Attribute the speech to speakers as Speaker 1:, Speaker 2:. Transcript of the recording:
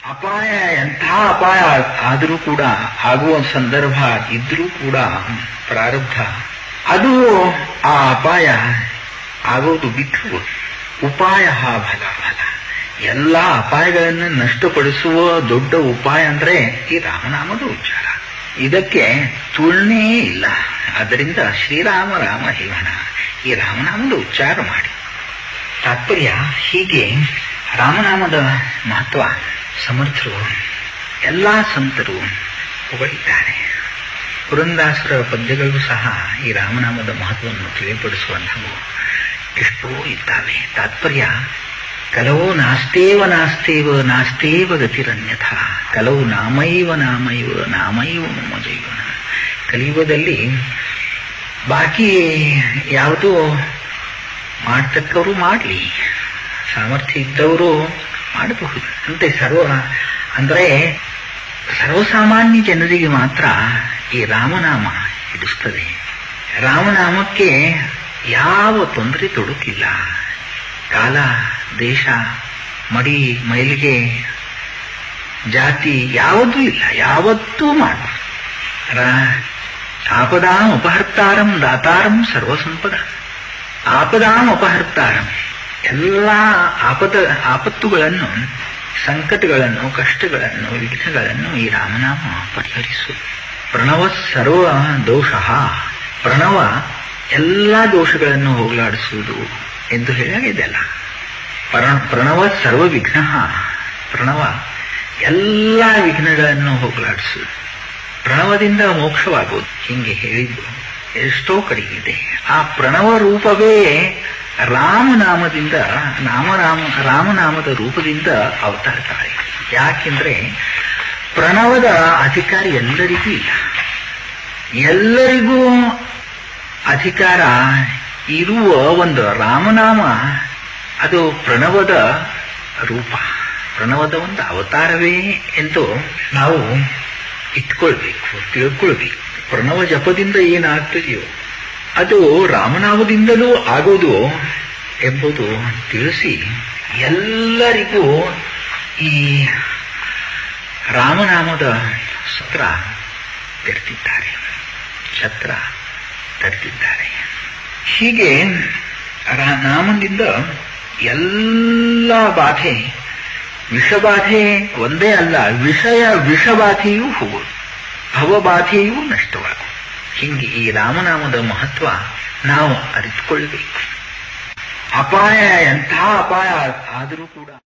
Speaker 1: ಅಪಾಯ ಎಂಥ ಅಪಾಯ ಆದರೂ ಕೂಡ ಆಗುವ ಸಂದರ್ಭ ಇದ್ರೂ ಕೂಡ ಪ್ರಾರಬ್ಧ ಅದು ಆ ಅಪಾಯ ಆಗೋದು ಬಿಟ್ಟು ಉಪಾಯ ಫಲ ಫಲ ಎಲ್ಲ ಅಪಾಯಗಳನ್ನು ನಷ್ಟಪಡಿಸುವ ದೊಡ್ಡ ಉಪಾಯ ಅಂದ್ರೆ ಈ ರಾಮನಾಮದ ಉಚ್ಚಾರ ಇದಕ್ಕೆ ತುಳನೆ ಇಲ್ಲ ಅದರಿಂದ ಶ್ರೀರಾಮ ರಾಮ ಹೇಳೋಣ ಈ ರಾಮನಾಮದ ಉಚ್ಚಾರ ಮಾಡಿ ತಾತ್ಪರ್ಯ ಹೀಗೆ ರಾಮನಾಮದ ಮಹತ್ವ ಸಮರ್ಥರು ಎಲ್ಲಾ ಸಂತರು ಹೊಗಳಿದ್ದಾರೆ ಪುರಂದಾಸರ ಪದ್ಯಗಳು ಸಹ ಈ ರಾಮನಾಮದ ಮಹತ್ವವನ್ನು ತಿಳಿಪಡಿಸುವಂಥವು ಎಷ್ಟೋ ಇದ್ದಾವೆ ತಾತ್ಪರ್ಯ ಕಲವು ನಾಸ್ತೇವ ನಾಸ್ತೇವ ನಾಸ್ತೇವ ಗತಿರನ್ಯಥ ಕಲವು ನಾಮೈವ ನಾಮೈವ ನಾಮೈವ ಮಮ ಜೀವನ ಕಲಿಯುಗದಲ್ಲಿ ಬಾಕಿ ಯಾವುದೋ ಮಾಡ್ತಕ್ಕವರು ಮಾಡಲಿ ಸಾಮರ್ಥ್ಯ ಇದ್ದವರು ಮಾಡಬಹುದು ಅಂತೆ ಸರ್ವ ಅಂದ್ರೆ ಸರ್ವಸಾಮಾನ್ಯ ಜನರಿಗೆ ಮಾತ್ರ ಈ ರಾಮನಾಮ ಹಿಡಿಸ್ತದೆ ರಾಮನಾಮಕ್ಕೆ ಯಾವ ತೊಂದರೆ ತೊಡಕಿಲ್ಲ ಕಾಲ ದೇಶ ಮಡಿ ಮೈಲಿಗೆ ಜಾತಿ ಯಾವುದೂ ಇಲ್ಲ ಯಾವತ್ತೂ ಮಾಡು ಆಪದಾಂ ಉಪಹರ್ತಾರಂ ದಾತಾರಂ ಸರ್ವಸಂಪದ ಆಪದಾಂ ಉಪಹರ್ತಾರಂ ಎಲ್ಲ ಆಪದ ಆಪತ್ತುಗಳನ್ನು ಸಂಕಟಗಳನ್ನು ಕಷ್ಟಗಳನ್ನು ವಿಘ್ನಗಳನ್ನು ಈ ರಾಮನಾಮ ಪರಿಹರಿಸು ಪ್ರಣವ ಸರ್ವ ದೋಷ ಪ್ರಣವ ಎಲ್ಲ ದೋಷಗಳನ್ನು ಹೋಗಲಾಡಿಸುವುದು ಎಂದು ಹೇಳಾಗಿದೆಯಲ್ಲ ಪರ ಪ್ರಣವ ಸರ್ವ ವಿಘ್ನ ಪ್ರಣವ ಎಲ್ಲ ವಿಘ್ನಗಳನ್ನು ಹೋಗಲಾಡಿಸುವುದು ಪ್ರಣವದಿಂದ ಮೋಕ್ಷವಾಗುವುದು ಹಿಂಗೆ ಹೇಳಿದ್ದು ಎಷ್ಟೋ ಕಡೆಗಿದೆ ಆ ಪ್ರಣವ ರೂಪವೇ ರಾಮನಾಮದಿಂದ ನಾಮನಾಮ ರಾಮನಾಮದ ರೂಪದಿಂದ ಅವತಾರ ತಾಳೆ ಯಾಕೆಂದ್ರೆ ಪ್ರಣವದ ಅಧಿಕಾರ ಎಲ್ಲರಿಗೂ ಇಲ್ಲ ಎಲ್ಲರಿಗೂ ಅಧಿಕಾರ ಇರುವ ಒಂದು ರಾಮನಾಮ ಅದು ಪ್ರಣವದ ರೂಪ ಪ್ರಣವದ ಒಂದು ಅವತಾರವೇ ಎಂದು ನಾವು ಇಟ್ಕೊಳ್ಬೇಕು ತಿಳ್ಕೊಳ್ಬೇಕು ಪ್ರಣವ ಜಪದಿಂದ ಏನಾಗ್ತದೆಯೋ ಅದು ರಾಮನಾಮದಿಂದಲೂ ಆಗೋದು ಎಂಬುದು ತಿಳಿಸಿ ಎಲ್ಲರಿಗೂ ಈ ರಾಮನಾಮದ ಸತ್ರ ತೆರೆದಿದ್ದಾರೆ ಛತ್ರ ತರ್ತಿದ್ದಾರೆ ಹೀಗೆ ನಾಮದಿಂದ ಎಲ್ಲ ಬಾಧೆ ವಿಷಬಾಧೆ ಒಂದೇ ಅಲ್ಲ ವಿಷಯ ವಿಷಬಾಧೆಯೂ ಹೋಗುವುದು ಭವಬಾಧೆಯೂ ನಷ್ಟವಾಗುವುದು ಹಿಂಗೆ ಈ ರಾಮನಾಮದ ಮಹತ್ವ ನಾವು ಅರಿತುಕೊಳ್ಳಬೇಕು ಅಪಾಯ ಎಂಥ ಅಪಾಯ ಆದರೂ ಕೂಡ